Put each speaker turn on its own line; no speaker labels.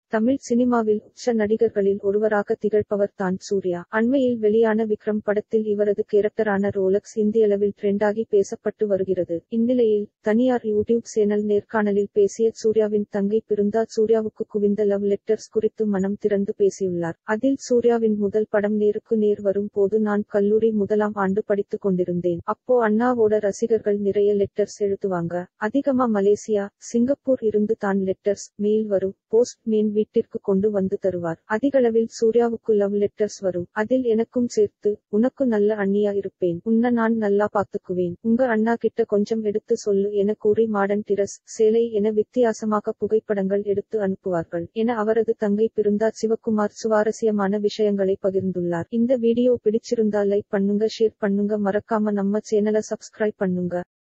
தமிழ் சினிமாவில் உச்ச நடிகர்களில் ஒருவராக திகழ்பவர் தான் சூர்யா அண்மையில் வெளியான விக்ரம் படத்தில் இவரது கேரக்டரான ரோலக்ஸ் இந்தியளவில் ட்ரெண்டாகி பேசப்பட்டு வருகிறது இந்நிலையில் தனியார் யூடியூப் சேனல் நேர்காணலில் பேசிய சூர்யாவின் தங்கை பிருந்தா சூர்யாவுக்கு குவிந்த லவ் லெட்டர்ஸ் குறித்து மனம் திறந்து பேசியுள்ளார் அதில் சூர்யாவின் முதல் படம் நேருக்கு நேர் வரும் போது நான் கல்லூரி முதலாம் ஆண்டு படித்துக் கொண்டிருந்தேன் அப்போ அண்ணாவோட ரசிகர்கள் நிறைய லெட்டர்ஸ் எழுதுவாங்க அதிகமா மலேசியா சிங்கப்பூர் இருந்து தான் லெட்டர்ஸ் மெயில் வரும் போஸ்ட் மேன் வீட்டிற்கு கொண்டு வந்து தருவார் அதிகளவில் சூர்யாவுக்கு லவ் லெட்டர்ஸ் வரும் அதில் எனக்கும் சேர்த்து உனக்கு நல்ல அண்ணியா இருப்பேன் உன்ன நான் நல்லா பாத்துக்குவேன் உங்க அண்ணா கிட்ட கொஞ்சம் எடுத்து சொல்லு என கூறி மாடர்ன் டிரஸ் சேலை என வித்தியாசமாக புகைப்படங்கள் எடுத்து அனுப்புவார்கள் என அவரது தங்கை பிருந்தா சிவக்குமார் சுவாரஸ்யமான விஷயங்களை பகிர்ந்துள்ளார் இந்த வீடியோ பிடிச்சிருந்தா லைக் பண்ணுங்க ஷேர் பண்ணுங்க மறக்காம நம்ம சேனலை சப்ஸ்கிரைப் பண்ணுங்க